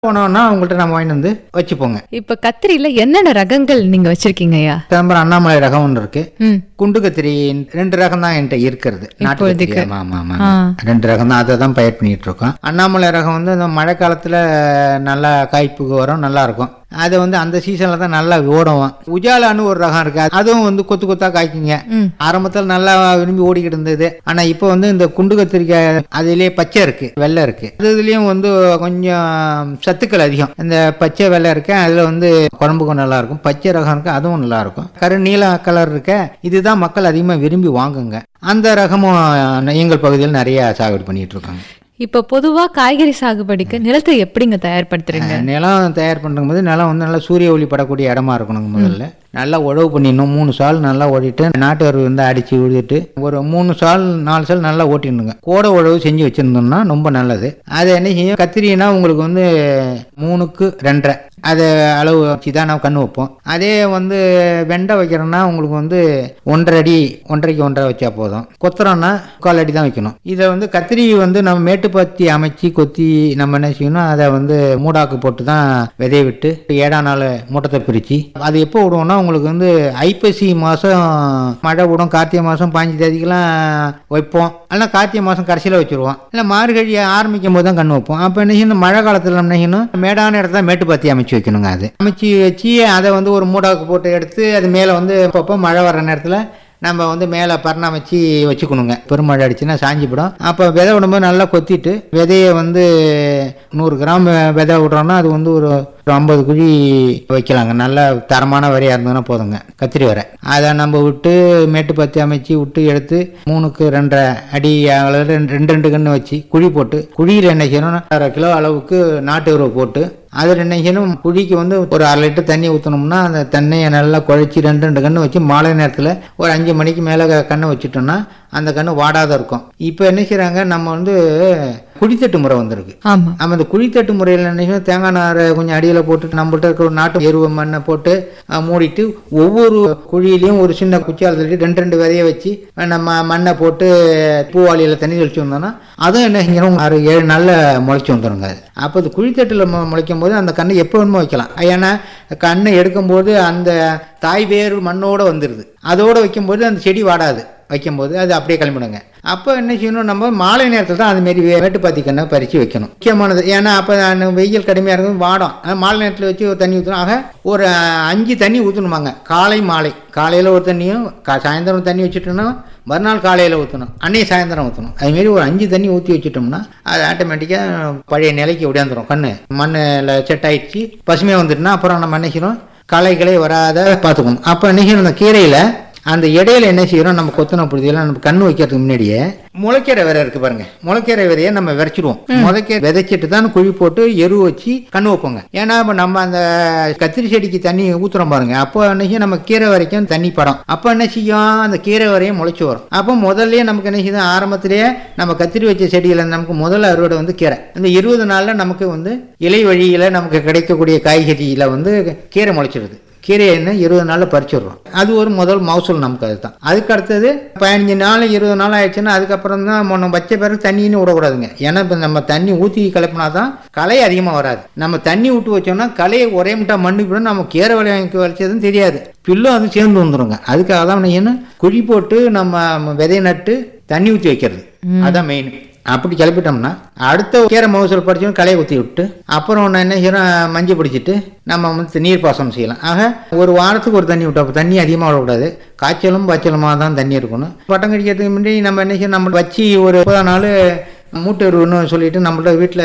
போனோம்னா அவங்கள்ட்ட நம்ம வாங்கிட்டு வந்து வச்சுப்போங்க இப்ப கத்திரியில என்னென்ன ரகங்கள் நீங்க வச்சிருக்கீங்க ஐயா சிதம்பரம் அண்ணாமலை ரகம் ஒன்று இருக்கு ம் குண்டு கத்திரி ரெண்டு ரகம் தான் என்கிட்ட இருக்கிறது நாட்டு கத்திரி இப்போதைக்கு. ஆமா ஆமா ஆமா ஆ. ரெண்டு ரகம் தான் அதை தான் பயிர் பண்ணிட்டு இருக்கோம் அண்ணாமலை ரகம் வந்து இந்த மழை காலத்துல நல்லா காய்ப்புக்கு வரும் நல்லா இருக்கும் அது வந்து அந்த சீசன்ல தான் நல்லா ஓடும் உஜாலான்னு ஒரு ரகம் இருக்கு அதுவும் வந்து கொத்து கொத்தா காய்க்குங்க ம் ஆரம்பத்தில் நல்லா விரும்பி ஓடிக்கிட்டு இருந்தது ஆனா இப்போ வந்து இந்த குண்டு கத்திரிக்காய் அதுலயே பச்சை இருக்கு வெள்ளை இருக்கு அது இதுலயும் வந்து கொஞ்சம் சத்துக்கள் அதிகம் இந்த பச்சை வெள்ளை இருக்கு அதுல வந்து குழம்புக்கும் நல்லா இருக்கும் பச்சை ரகம் இருக்கு அதுவும் நல்லா இருக்கும் கரு நீல கலர் இருக்க இதுதான் மக்கள் அதிகமா விரும்பி வாங்குங்க அந்த ரகமும் எங்கள் பகுதியில் நிறைய சாகுபடி பண்ணிட்டு இருக்காங்க இப்ப பொதுவா காய்கறி சாகுபடிக்கு நிலத்தை எப்படிங்க தயார்படுத்துறீங்க நிலம் தயார் பண்ணும்போது நிலம் வந்து நல்லா சூரிய ஒளி படக்கூடிய இடமா இருக்கணுங்க முதல்ல நல்லா உழவு பண்ணிடணும் மூணு சால் நல்லா ஓட்டிட்டு நாட்டு அருவு வந்து அடிச்சு விழுதுட்டு ஒரு மூணு சால் நாலு சால் நல்லா ஓட்டிடணுங்க கோடை உழவு செஞ்சு வச்சிருந்தோம்னா ரொம்ப நல்லது அதை என்ன செய்யும் கத்திரினா உங்களுக்கு வந்து மூணுக்கு ரெண்டரை அதை அளவு வச்சு தான் நம்ம கண்ணு வைப்போம் அதே வந்து வெண்டை வைக்கிறோன்னா உங்களுக்கு வந்து ஒன்றரை அடி ஒன்றரைக்கு ஒன்றரை வச்சா போதும் கொத்துறோன்னா கால் அடி தான் வைக்கணும் இதை வந்து கத்திரி வந்து நம்ம மேட்டுப்பத்தி அமைச்சு கொத்தி நம்ம என்ன செய்யணும் அதை வந்து மூடாக்கு போட்டு தான் விதைய விட்டு ஏழாம் நாள் மூட்டத்தை பிரித்து அது எப்போ விடுவோம்னா உங்களுக்கு வந்து ஐப்பசி மாதம் மழை விடும் கார்த்திகை மாதம் பாஞ்சு தேதிக்கெல்லாம் வைப்போம் இல்லைனா கார்த்திகை மாதம் கடைசியில் வச்சுருவோம் இல்லை மார்கழி ஆரம்பிக்கும் போது தான் கண்ணு வைப்போம் அப்போ என்ன செய்யணும் மழை காலத்தில் நம்ம என்ன செய்யணும் மேடான இடத்துல மேட்டுப்பத்தி அமைச்சு வைக்கணுங்க அது அமைச்சு வச்சு அதை வந்து ஒரு மூடாக்கு போட்டு எடுத்து அது மேலே வந்து அப்பப்போ மழை வர்ற நேரத்தில் நம்ம வந்து மேலே பரிணாமிச்சு வச்சுக்கணுங்க பெருமழை அடிச்சுன்னா சாஞ்சிப்படும் அப்போ விதை விடும்போது நல்லா கொத்திட்டு விதையை வந்து நூறு கிராம் விதை விடுறோன்னா அது வந்து ஒரு ஒரு ஐம்பது குழி வைக்கலாங்க நல்ல தரமான வரையாக இருந்ததுன்னா போதுங்க கத்திரி வரை அதை நம்ம விட்டு மேட்டு பத்தி அமைச்சு விட்டு எடுத்து மூணுக்கு ரெண்டரை அடி அளவில் ரெண்டு ரெண்டு ரெண்டு கன்று வச்சு குழி போட்டு குழியில் என்ன செய்யணும் அரை கிலோ அளவுக்கு நாட்டு உறவு போட்டு அதில் என்ன செய்யணும் குழிக்கு வந்து ஒரு அரை லிட்டர் தண்ணி ஊற்றணும்னா அந்த தண்ணியை நல்லா குழச்சி ரெண்டு ரெண்டு கன்று வச்சு மாலை நேரத்தில் ஒரு அஞ்சு மணிக்கு மேலே கண்ணை வச்சுட்டோம்னா அந்த கன்று வாடாத இருக்கும் இப்போ என்ன செய்கிறாங்க நம்ம வந்து குழித்தட்டு முறை வந்திருக்கு ஆமா நம்ம இந்த குழித்தட்டு முறையில் என்ன செய்யணும் தேங்காய் நாரை கொஞ்சம் அடியில் போட்டு நம்மள்ட்ட இருக்கிற ஒரு நாட்டு எருவ மண்ணை போட்டு அஹ், மூடிட்டு ஒவ்வொரு குழியிலையும் ஒரு சின்ன குச்சியால் தள்ளி ரெண்டு ரெண்டு விதைய வச்சு அஹ், நம்ம மண்ணை போட்டு பூவாளியில் தண்ணி தெளிச்சு வந்தோம்னா அதுவும் என்ன செஞ்சிடும் ஆறு ஏழு நாளில் முளைச்சி வந்துடுங்க அது அப்போ இது குழித்தட்டில் மு- முளைக்கும் போது அந்த கண்ணை எப்போ வேணுமோ வைக்கலாம் ஏன்னா கண்ணை எடுக்கும்போது அந்த தாய் வேர் மண்ணோட வந்துடுது அதோட வைக்கும்போது அந்த செடி வாடாது வைக்கும்போது அது அப்படியே கிளம்பிடுங்க அப்போ என்ன செய்யணும் நம்ம மாலை நேரத்தில் தான் அதுமாரி வேட்டுப்பாத்தி கண்ணை பறித்து வைக்கணும் முக்கியமானது ஏன்னா அப்போ வெயில் கடுமையாக இருக்கும் வாடும் ஆனா, மாலை நேரத்தில் வச்சு ஒரு தண்ணி ஊற்றணும் ஆக ஒரு அஹ், அஞ்சு தண்ணி ஊற்றணுமாங்க காலை மாலை காலையில் ஒரு தண்ணியும் கா சாயந்தரம் தண்ணி வச்சுட்டோம்னா மறுநாள் காலையில் ஊற்றணும் அன்னைக்கு சாயந்தரம் ஊற்றணும் அதுமாரி ஒரு அஞ்சு தண்ணி ஊற்றி வச்சுட்டோம்னா அது ஆட்டோமேட்டிக்காக பழைய நிலைக்கு ஒடியாந்துரும் கண்ணு மண்ணில் செட் ஆயிடுச்சு பசுமையாக வந்துட்டுனா அப்புறம் நம்ம என்ன செய்யணும் களைகளே வராத பார்த்துக்கணும் அப்போ என்ன செய்யணும் அந்த கீரையில் அந்த இடையில என்ன செய்யறோம் நம்ம கொத்தன புழுதியெல்லாம் நம்ம கண்ணு வைக்கிறதுக்கு முன்னாடியே முளைக்கீரை விதை இருக்கு பாருங்க முளைக்கீரை விதையை நம்ம விதைச்சிடுவோம் முளைக்க விதைச்சிட்டு தான் குழி போட்டு எரு வச்சு கண்ணு வைப்போங்க ஏன்னா இப்போ நம்ம அந்த கத்திரி செடிக்கு தண்ணி ஊத்துறோம் பாருங்க அப்போ என்ன செய்யும் நம்ம கீரை வரைக்கும் தண்ணி படம் அப்போ என்ன செய்யும் அந்த கீரை வரையும் முளைச்சி வரும் அப்போ முதல்லயே நமக்கு என்ன செய்யும் ஆரம்பத்திலேயே நம்ம கத்திரி வச்ச செடியில நமக்கு முதல் அறுவடை வந்து கீரை இந்த இருபது நாள்ல நமக்கு வந்து இலை வழியில நமக்கு கிடைக்கக்கூடிய காய்கறியில வந்து கீரை முளைச்சிடுது கீரையை என்ன இருபது நாளில் பறிச்சிடுறோம் அது ஒரு முதல் மகசூல் நமக்கு அதுதான் அதுக்கு அடுத்தது பதினஞ்சு நாள் இருபது நாள் ஆயிடுச்சுன்னா அதுக்கப்புறம் தான் நம்ம வச்ச பிறகு தண்ணின்னு விடக்கூடாதுங்க ஏன்னா இப்போ நம்ம தண்ணி ஊற்றி கலப்பினா தான் களை அதிகமாக வராது நம்ம தண்ணி விட்டு வச்சோம்னா களையை ஒரே முட்டா மண்ணு கூட நம்ம கீரை விளை வாங்கி வச்சதும் தெரியாது பில்லும் அது சேர்ந்து வந்துருங்க அதுக்காக தான் என்ன குழி போட்டு நம்ம விதைய நட்டு தண்ணி ஊற்றி வைக்கிறது அதான் மெயின் அப்படி கிளப்பிட்டோம்னா அடுத்த கீரை மகசூல் பறிச்சோம் களையை ஊற்றி விட்டு அப்புறம் ஒன்று என்ன செய்யறோம் மஞ்சள் பிடிச்சிட்டு நம்ம வந்து நீர் பாசனம் செய்யலாம் ஆக ஒரு வாரத்துக்கு ஒரு தண்ணி விட்டோம் தண்ணி அதிகமாக விடக்கூடாது காய்ச்சலும் பாய்ச்சலுமாக தான் தண்ணி இருக்கணும் பட்டம் கடிக்கிறதுக்கு முன்னாடி நம்ம என்ன செய்யணும் நம்ம வச்சு ஒரு முப்பதாம் நாள் மூட்டை எருவுன்னு சொல்லிட்டு நம்மள்ட்ட வீட்டில்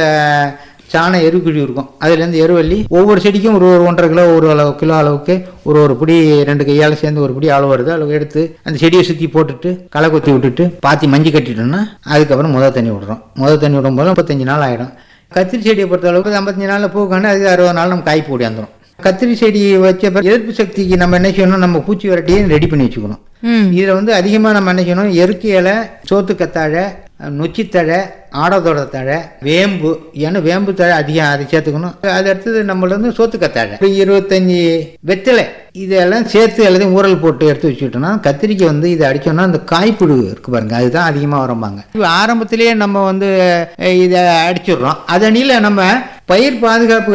சாண எருக்குழி இருக்கும் அதுலேருந்து எருவள்ளி ஒவ்வொரு செடிக்கும் ஒரு ஒரு ஒன்றரை கிலோ ஒரு அளவு கிலோ அளவுக்கு ஒரு ஒரு பிடி ரெண்டு கையால் சேர்ந்து ஒரு பிடி அளவு வருது அளவு எடுத்து அந்த செடியை சுற்றி போட்டுட்டு களை கொத்தி விட்டுட்டு பாத்தி மஞ்சள் கட்டிட்டோம்னா அதுக்கப்புறம் முதல் தண்ணி விடுறோம் முதல் தண்ணி விடும்போது முப்பத்தஞ்சு நாள் ஆகிடும் கத்திரி செடியை பொறுத்த அளவுக்கு ஐம்பத்தஞ்சு நாளில் பூக்காண்டு அதுக்கு அறுபது நாள் நம்ம காய்ப்பு கூடியாந்துடும் கத்திரி செடி வச்ச பிறகு எதிர்ப்பு சக்திக்கு நம்ம என்ன செய்யணும் நம்ம பூச்சி விரட்டியும் ரெடி பண்ணி வச்சுக்கணும் ம் இதில் வந்து அதிகமாக நம்ம என்ன செய்யணும் எருக்கு இலை சோத்து கத்தாழை நொச்சித்தழை ஆடதோட தழை வேம்பு ஏன்னா வேம்பு தழை அதிகம் அதை சேர்த்துக்கணும் அது அடுத்தது நம்மள வந்து சோத்து கத்தாழை இப்ப இருபத்தஞ்சி வெத்தலை இதெல்லாம் சேர்த்து எல்லாத்தையும் ஊறல் போட்டு எடுத்து வச்சுக்கிட்டோம்னா கத்திரிக்காய் வந்து இதை அடிச்சோம்னா அந்த காய்ப்புழு இருக்கு பாருங்க அதுதான் அதிகமாக வரம்பாங்க இப்போ ஆரம்பத்திலேயே நம்ம வந்து அஹ், இதை அடிச்சிடுறோம் அதனில நம்ம பயிர் பாதுகாப்பு